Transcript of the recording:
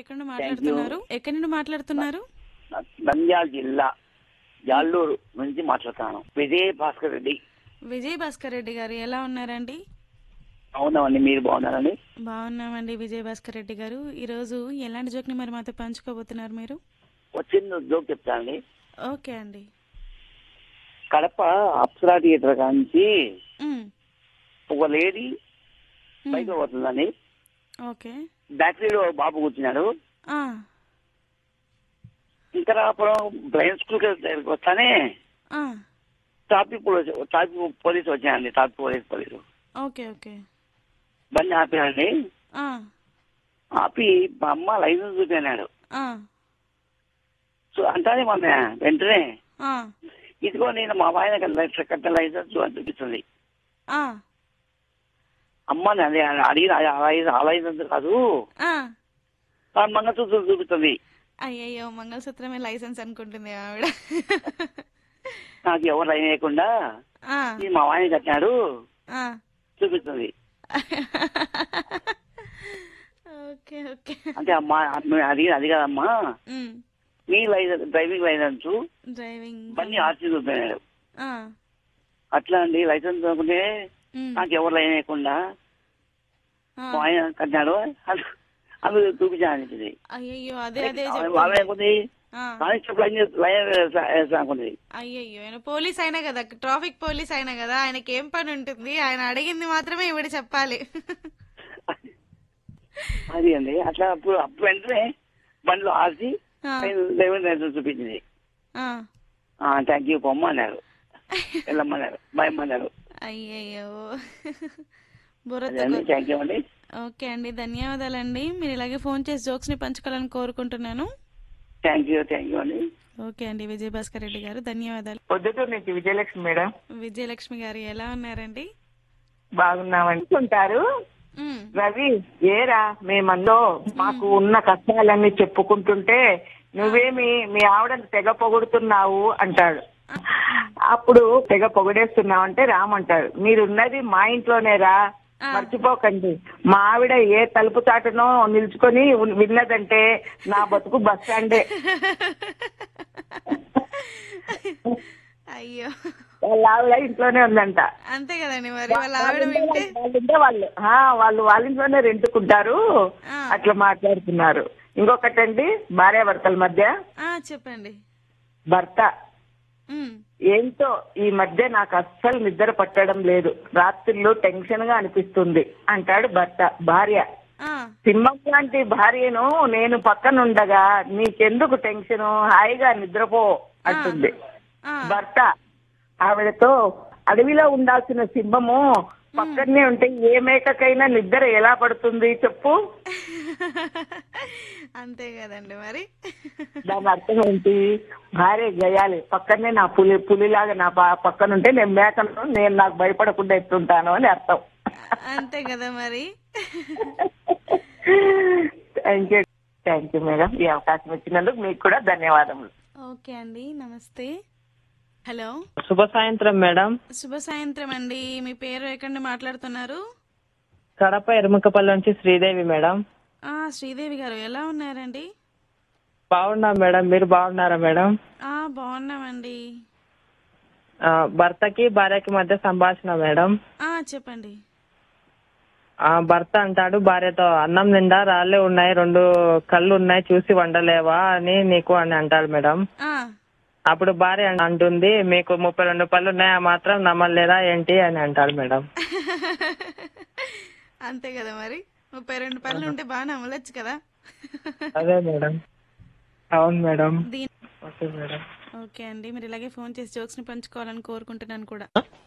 ఎక్కడి నుండి మాట్లాడుతున్నారు ఎక్కడి నుండి మాట్లాడుతున్నారు నంద్యాల జిల్లా జాల్లూరు నుంచి మాట్లాడుతాను విజయ్ భాస్కర్ రెడ్డి విజయ్ భాస్కర్ రెడ్డి గారు ఎలా ఉన్నారండి అవునామండి మీరు బాగున్నారండి బాగున్నామండి విజయ్ భాస్కర్ రెడ్డి గారు ఈరోజు ఎలాంటి జోక్ని మరి మాతో పంచుకోబోతున్నారు మీరు వచ్చింది జోక్ చెప్తానండి ఓకే అండి కడప అప్సరా థియేటర్ కాంచి ఉమ్, ఒక లేడీ ఉమ్, బైక్ పోతుందండి ఓకే బ్యాక్ సైడ్ ఒక బాబు కూర్చున్నాడు ఆ, ఇంకరాపురం బ్లైండ్ స్కూల్ దగ్గరికి వస్తానే ఆ, ట్రాఫిక్ పోలీస్ ట్రాఫిక్ పోలీస్ వచ్చాయండి traffic police police okay okay బండి ఆపాడండి ఆ, ఆపి మా అమ్మ లైసెన్స్ చూపినాడు ఆ, సో అంటానే మన వెంటనే ఆ, ఇదిగో నేను మా ఆయన కట్ట లైసెన్స్ అని చూపిస్తుంది ఆ, అమ్మ అదే అడిగిన ఆ లైసెన్స్ ఆ లైసెన్స్ కాదు ఆ. ఆ మంగళసూత్రం చూపిస్తుంది అయ్యయ్యో మంగళసూత్రమే లైసెన్స్ అనుకుంటుంది ఆవిడ నాకు ఎవరు లైన్ వేయకుండా ఆ, ఇది మా ఆయన కట్టినాడు ఆ. చూపిస్తుంది ఓకే ఓకే అంటే అమ్మా అది అది కాదమ్మా ఉమ్, మీ లైసెన్స్ డ్రైవింగ్ లైసెన్స్ డ్రైవింగ్ బండి ఆర్సీ చూపినాడు ఆ, అట్లా అండి లైసెన్స్ అనుకుంటే ఉమ్, నాకు ఎవరు లైన్ వేయకుండా ఆ. మా ఆయన కట్టినాడు అది అది చూపించాను అయ్యయ్యో అదే అదే ఆమె చెప్తుంది. అనుకుంది ఆ, కానిస్టేబుల్ లైన్ లైన్ వేస్తా అనుకుంది అయ్యయ్యో ఆయన పోలీస్ అయినా కదా ట్రాఫిక్ పోలీస్ అయినా కదా ఆయనకి ఏం పని ఉంటుంది ఆయన అడిగింది మాత్రమే ఈవిడ చెప్పాలి అది అండి అట్లా అప్పుడు అప్పుడు వెంటనే బండిలో ఆసి ఆ, డ్రైవింగ్ లైసెన్స్ చూపించింది ఆ. థ్యాంక్ యూ పొమ్మన్నారు వెళ్ళమన్నారు భయమన్నారు అయ్యయ్యో అదే బుర్రతో అండి థ్యాంక్ యూ అండి ఓకే అండి ధన్యవాదాలండి మీరు ఇలాగే ఫోన్ చేసి జోక్స్ ని పంచుకోవాలని కోరుకుంటున్నాను థ్యాంక్ యూ థ్యాంక్ యూ అండి ఓకే అండి విజయ్ భాస్కర్ రెడ్డి గారు ధన్యవాదాలు పొద్దుటూరు నుంచి విజయలక్ష్మి మేడం విజయలక్ష్మి గారు ఎలా ఉన్నారండి బాగున్నామండి ఉంటారు ఉమ్, రవి ఏరా మేమందో మాకు ఉన్న కష్టాలన్నీ చెప్పుకుంటుంటే నువ్వేమి మీ ఆవిడని తెగ పొగుడుతున్నావు అంటాడు అప్పుడు తెగ పొగిడేస్తున్నావు అంటే రామంటాడు మీరున్నది మా ఇంట్లోనేరా మర్చిపోకండి మా ఆవిడ ఏ తలుపు చాటునో నిల్చుకొని ఉన్- విన్నదంటే నా బతుకు బస్ స్టాండే అయ్యో వాళ్ళ ఆవిడ ఇంట్లోనే ఉందంట అంతే కదండి మరి వాళ్ళ ఆవిడ వింటే వాళ్ళుంటే వాళ్ళు ఆ, వాళ్ళు వాళ్ళ ఇంట్లోనే రెంటుకుంటారు ఆ. అట్లా మాట్లాడుతున్నారు ఇంకొకటండి భార్యాభర్తల మధ్య ఆ చెప్పండి భర్త ఉమ్, ఏంటో ఈ మధ్య నాకు అస్సలు నిద్ర పట్టడం లేదు రాత్రిళ్ళు టెన్షన్ గా అనిపిస్తుంది అంటాడు భర్త భార్య ఆ, సింహం లాంటి భార్యను నేను పక్కనుండగా నీకెందుకు టెన్షన్ హాయిగా నిద్రపో అంటుంది ఆ. భర్త ఆవిడతో అడవిలో ఉండాల్సిన సింహము పక్కనే ఉంటే ఏ మేకకైనా నిద్ర ఎలా పడుతుంది చెప్పు అంతే కదండి మరి దాని అర్థం ఏంటి భార్య గయాలి పక్కనే నా పులి పులిలాగా నా ప- పక్కన ఉంటే నేను మేకను నేను నాకు భయపడకుండా ఎత్తుంటాను అని అర్థం అంతే కదా మరి thank you thank you madam ఈ అవకాశం ఇచ్చినందుకు మీకు కూడా ధన్యవాదములు ఓకే అండి నమస్తే హలో శుభ సాయంత్రం మేడం శుభ సాయంత్రం అండి మీ పేరు ఎక్కడి నుండి మాట్లాడుతున్నారు కడప ఎరుముకపల్లి నుంచి శ్రీదేవి మేడం ఆ శ్రీదేవి గారు ఎలా ఉన్నారండి బాగున్నా మేడం మీరు బాగున్నారా మేడం ఆ బాగున్నామండి ఆ, భర్తకి భార్యకి మధ్య సంభాషణ మేడం ఆ చెప్పండి ఆ భర్త అంటాడు భార్యతో అన్నం నిండా రాళ్ళే ఉన్నాయి రెండు కళ్ళు ఉన్నాయి చూసి వండలేవా అని నీకు అని అంటాడు మేడం ఆ అప్పుడు భార్య అంటుంది మీకు ముప్పై రెండు పళ్ళు ఉన్నాయి ఆ మాత్రం నమ్మలేదా ఏంటి అని అంటాడు మేడం అంతే కదా మరి ముప్పై రెండు పనులు ఉంటే బాగా నమ్మలొచ్చు కదా అదే మేడం అవును మేడం దీని ఓకే మేడం ఓకే అండి మీరు ఇలాగే ఫోన్ చేసి జోక్స్ ని పంచుకోవాలని కోరుకుంటున్నాను కూడా